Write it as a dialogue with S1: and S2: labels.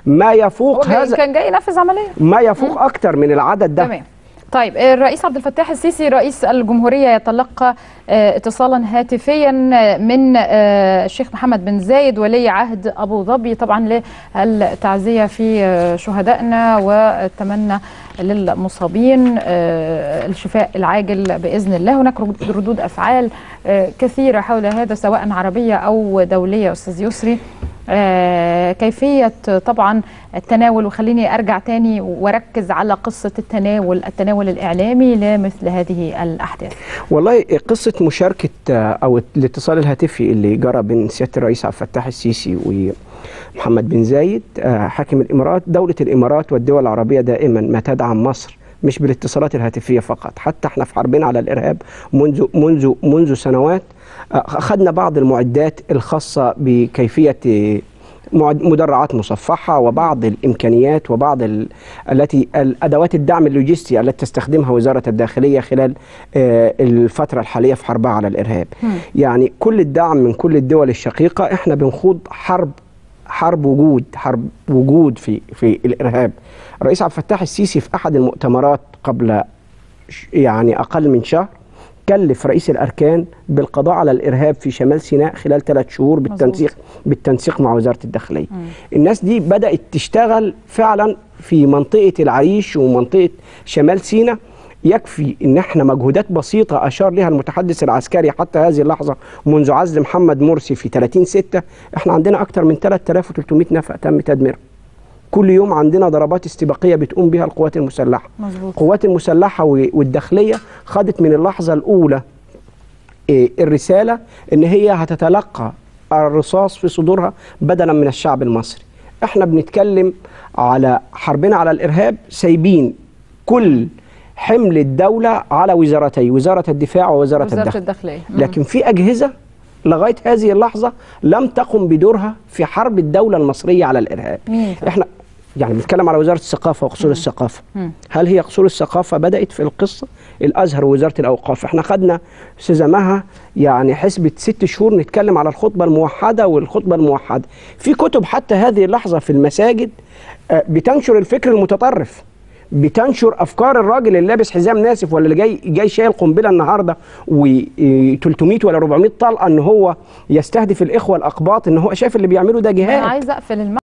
S1: ما
S2: هو
S1: يفوق
S2: جاي
S1: هذا
S2: كان جاي ينفذ عمليه
S1: ما يفوق اكتر من العدد ده
S2: تمام طيب الرئيس عبد الفتاح السيسي رئيس الجمهورية يتلقى آه، اتصالا هاتفيا من آه، الشيخ محمد بن زايد ولي عهد أبو ظبي طبعا للتعزية في آه، شهدائنا والتمنى للمصابين آه، الشفاء العاجل بإذن الله هناك ردود أفعال آه، كثيرة حول هذا سواء عربية أو دولية أستاذ يسري آه، كيفية طبعا التناول وخليني أرجع تاني وأركز على قصة التناول التناول الإعلامي لمثل هذه الأحداث
S1: والله قصة مشاركة آه، أو الاتصال الهاتفي اللي جرى بين سيادة الرئيس عبد الفتاح السيسي ومحمد بن زايد آه، حاكم الإمارات دولة الإمارات والدول العربية دائما ما تدعم مصر مش بالاتصالات الهاتفية فقط حتى احنا في حربنا على الإرهاب منذ منذ منذ سنوات آه، أخذنا بعض المعدات الخاصة بكيفية آه، معد- مدرعات مصفحة وبعض الإمكانيات وبعض ال... التي الأدوات الدعم اللوجستي التي تستخدمها وزارة الداخلية خلال آه، الفترة الحالية في حربها على الإرهاب يعني كل الدعم من كل الدول الشقيقة إحنا بنخوض حرب حرب وجود حرب وجود في في الإرهاب الرئيس عبد الفتاح السيسي في أحد المؤتمرات قبل ش- يعني أقل من شهر كلف رئيس الأركان بالقضاء على الإرهاب في شمال سيناء خلال ثلاث شهور بالتنسيق بالتنسيق مع وزارة الداخلية الناس دي بدأت تشتغل فعلا في منطقة العريش ومنطقة شمال سيناء يكفي ان احنا مجهودات بسيطه اشار لها المتحدث العسكري حتى هذه اللحظه منذ عزل محمد مرسي في 30 6 احنا عندنا اكثر من 3300 نفق تم تدميرهم كل يوم عندنا ضربات استباقيه بتقوم بها القوات المسلحه
S2: مظبوط.
S1: القوات المسلحه و- والداخليه خدت من اللحظه الاولى إيه، الرساله ان هي هتتلقى الرصاص في صدورها بدلا من الشعب المصري احنا بنتكلم على حربنا على الارهاب سايبين كل حمل الدوله على وزارتي وزاره الدفاع ووزاره
S2: وزارة
S1: الداخليه
S2: الداخلية مم.
S1: لكن في أجهزة لغاية هذه اللحظة لم تقم بدورها في حرب الدولة المصرية على الإرهاب
S2: مين طيب؟
S1: احنا يعني بنتكلم على وزارة الثقافة وقصور الثقافة
S2: مم.
S1: هل هي قصور الثقافة بدأت في القصة الأزهر ووزارة الأوقاف احنا خدنا أستاذة مها يعني حسبة ست شهور نتكلم على الخطبة الموحدة والخطبة الموحدة في كتب حتى هذه اللحظة في المساجد آه، بتنشر الفكر المتطرف بتنشر افكار الراجل اللي لابس حزام ناسف ولا اللي جاي جاي شايل قنبله النهارده و 300 ولا 400 طلقه ان هو يستهدف الاخوه الاقباط ان هو شايف اللي بيعمله ده
S2: أنا
S1: جهاد
S2: عايزة أقفل الم...